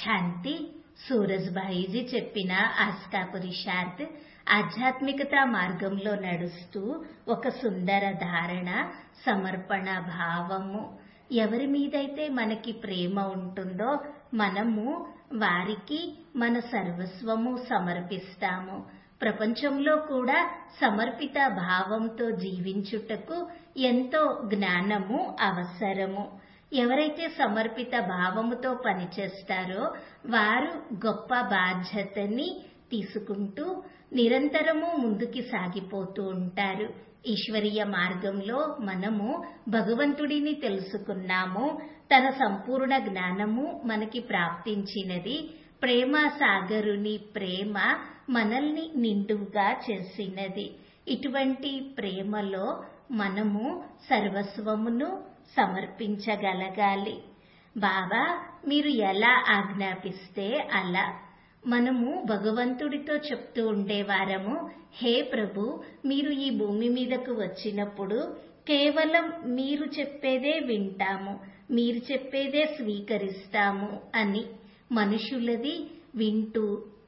శాంతి సూరజ్భాయిజీ చెప్పిన ఆస్కా పురుషార్థ్ ఆధ్యాత్మికత మార్గంలో నడుస్తూ ఒక సుందర ధారణ సమర్పణ భావము ఎవరి మీదైతే మనకి ప్రేమ ఉంటుందో మనము వారికి మన సర్వస్వము సమర్పిస్తాము ప్రపంచంలో కూడా సమర్పిత భావంతో జీవించుటకు ఎంతో జ్ఞానము అవసరము ఎవరైతే సమర్పిత భావముతో పనిచేస్తారో వారు గొప్ప బాధ్యతని తీసుకుంటూ నిరంతరము ముందుకి సాగిపోతూ ఉంటారు ఈశ్వరీయ మార్గంలో మనము భగవంతుడిని తెలుసుకున్నాము తన సంపూర్ణ జ్ఞానము మనకి ప్రాప్తించినది ప్రేమ సాగరుని ప్రేమ మనల్ని నిండుగా చేసినది ఇటువంటి ప్రేమలో మనము సర్వస్వమును సమర్పించగలగాలి బాబా మీరు ఎలా ఆజ్ఞాపిస్తే అలా మనము భగవంతుడితో చెప్తూ ఉండేవారము హే ప్రభు మీరు ఈ భూమి మీదకు వచ్చినప్పుడు కేవలం మీరు చెప్పేదే వింటాము మీరు చెప్పేదే స్వీకరిస్తాము అని మనుషులది వింటూ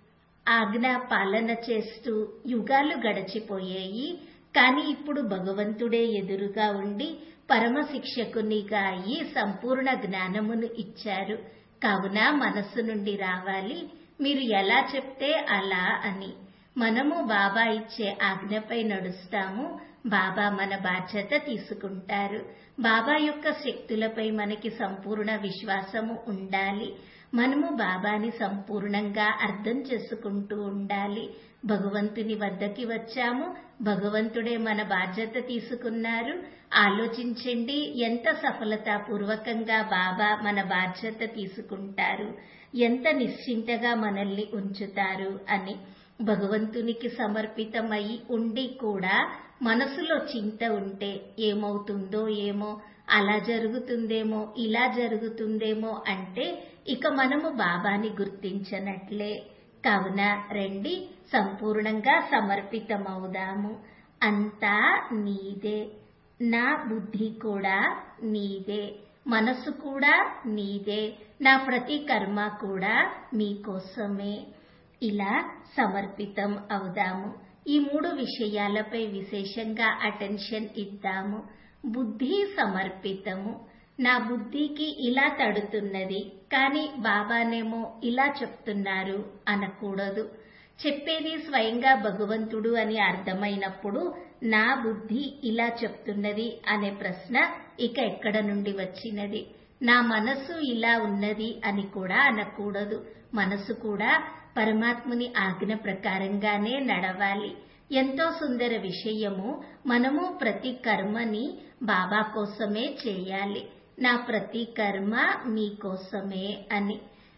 ఆజ్ఞా పాలన చేస్తూ యుగాలు గడిచిపోయాయి కానీ ఇప్పుడు భగవంతుడే ఎదురుగా ఉండి పరమ శిక్షకునిగా అయి సంపూర్ణ జ్ఞానమును ఇచ్చారు కావున మనస్సు నుండి రావాలి మీరు ఎలా చెప్తే అలా అని మనము బాబా ఇచ్చే ఆజ్ఞపై నడుస్తాము బాబా మన బాధ్యత తీసుకుంటారు బాబా యొక్క శక్తులపై మనకి సంపూర్ణ విశ్వాసము ఉండాలి మనము బాబాని సంపూర్ణంగా అర్థం చేసుకుంటూ ఉండాలి భగవంతుని వద్దకి వచ్చాము భగవంతుడే మన బాధ్యత తీసుకున్నారు ఆలోచించండి ఎంత సఫలతాపూర్వకంగా బాబా మన బాధ్యత తీసుకుంటారు ఎంత నిశ్చింతగా మనల్ని ఉంచుతారు అని భగవంతునికి సమర్పితమై ఉండి కూడా మనసులో చింత ఉంటే ఏమవుతుందో ఏమో అలా జరుగుతుందేమో ఇలా జరుగుతుందేమో అంటే ఇక మనము బాబాని గుర్తించనట్లే కావున రండి సంపూర్ణంగా సమర్పితమవుదాము అంతా నీదే నా బుద్ధి కూడా నీదే మనసు కూడా నీదే నా ప్రతి కర్మ కూడా మీకోసమే ఇలా సమర్పితం అవుదాము ఈ మూడు విషయాలపై విశేషంగా అటెన్షన్ ఇద్దాము బుద్ధి సమర్పితము నా బుద్ధికి ఇలా తడుతున్నది కానీ బాబానేమో ఇలా చెప్తున్నారు అనకూడదు చెప్పేది స్వయంగా భగవంతుడు అని అర్థమైనప్పుడు నా బుద్ధి ఇలా చెప్తున్నది అనే ప్రశ్న ఇక ఎక్కడ నుండి వచ్చినది నా మనసు ఇలా ఉన్నది అని కూడా అనకూడదు మనసు కూడా పరమాత్ముని ఆజ్ఞ ప్రకారంగానే నడవాలి ఎంతో సుందర విషయము మనము ప్రతి కర్మని బాబా కోసమే చేయాలి నా ప్రతి కర్మ మీకోసమే అని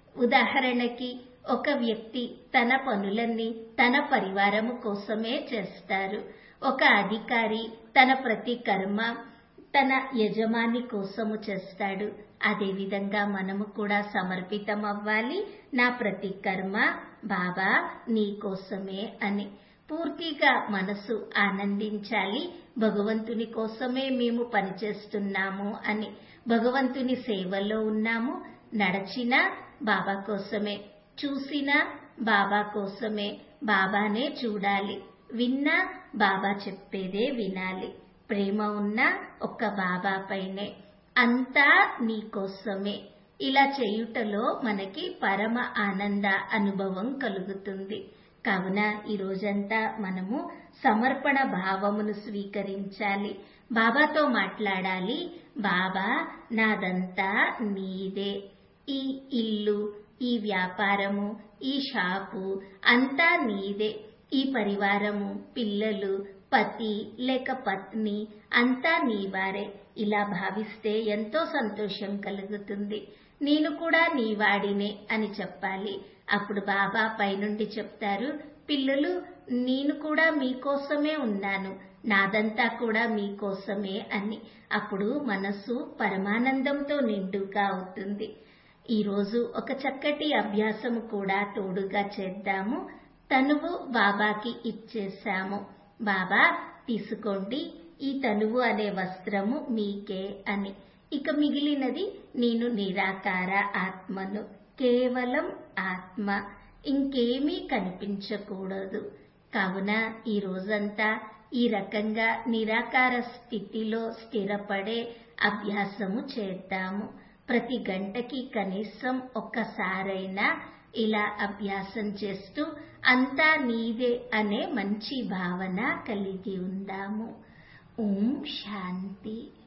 ఉదాహరణకి ఒక వ్యక్తి తన పనులన్నీ తన పరివారము కోసమే చేస్తారు ఒక అధికారి తన ప్రతి కర్మ తన యజమాని కోసము చేస్తాడు అదేవిధంగా మనము కూడా సమర్పితం అవ్వాలి నా ప్రతి కర్మ బాబా నీ కోసమే అని పూర్తిగా మనసు ఆనందించాలి భగవంతుని కోసమే మేము పనిచేస్తున్నాము అని భగవంతుని సేవలో ఉన్నాము నడచిన బాబా కోసమే చూసిన బాబా కోసమే బాబానే చూడాలి విన్నా బాబా చెప్పేదే వినాలి ప్రేమ ఉన్న ఒక్క బాబా పైనే అంతా నీకోసమే ఇలా చేయుటలో మనకి పరమ ఆనంద అనుభవం కలుగుతుంది కావున ఈ రోజంతా మనము సమర్పణ భావమును స్వీకరించాలి బాబాతో మాట్లాడాలి బాబా నాదంతా నీదే ఈ ఇల్లు ఈ వ్యాపారము ఈ షాపు అంతా నీదే ఈ పరివారము పిల్లలు పతి లేక పత్ని అంతా నీవారే ఇలా భావిస్తే ఎంతో సంతోషం కలుగుతుంది నేను కూడా నీవాడినే అని చెప్పాలి అప్పుడు బాబా పైనుండి చెప్తారు పిల్లలు నేను కూడా మీకోసమే ఉన్నాను నాదంతా కూడా మీకోసమే అని అప్పుడు మనసు పరమానందంతో నిండుగా అవుతుంది ఈరోజు ఒక చక్కటి అభ్యాసము కూడా తోడుగా చేద్దాము తనువు బాబాకి ఇచ్చేశాము బాబా తీసుకోండి ఈ తనువు అనే వస్త్రము మీకే అని ఇక మిగిలినది నేను నిరాకార ఆత్మను కేవలం ఆత్మ ఇంకేమీ కనిపించకూడదు కావున ఈ రోజంతా ఈ రకంగా నిరాకార స్థితిలో స్థిరపడే అభ్యాసము చేద్దాము ప్రతి గంటకి కనీసం ఒక్కసారైనా ఇలా అభ్యాసం చేస్తూ అంతా నీదే అనే మంచి భావన కలిగి ఉందాము ఓం శాంతి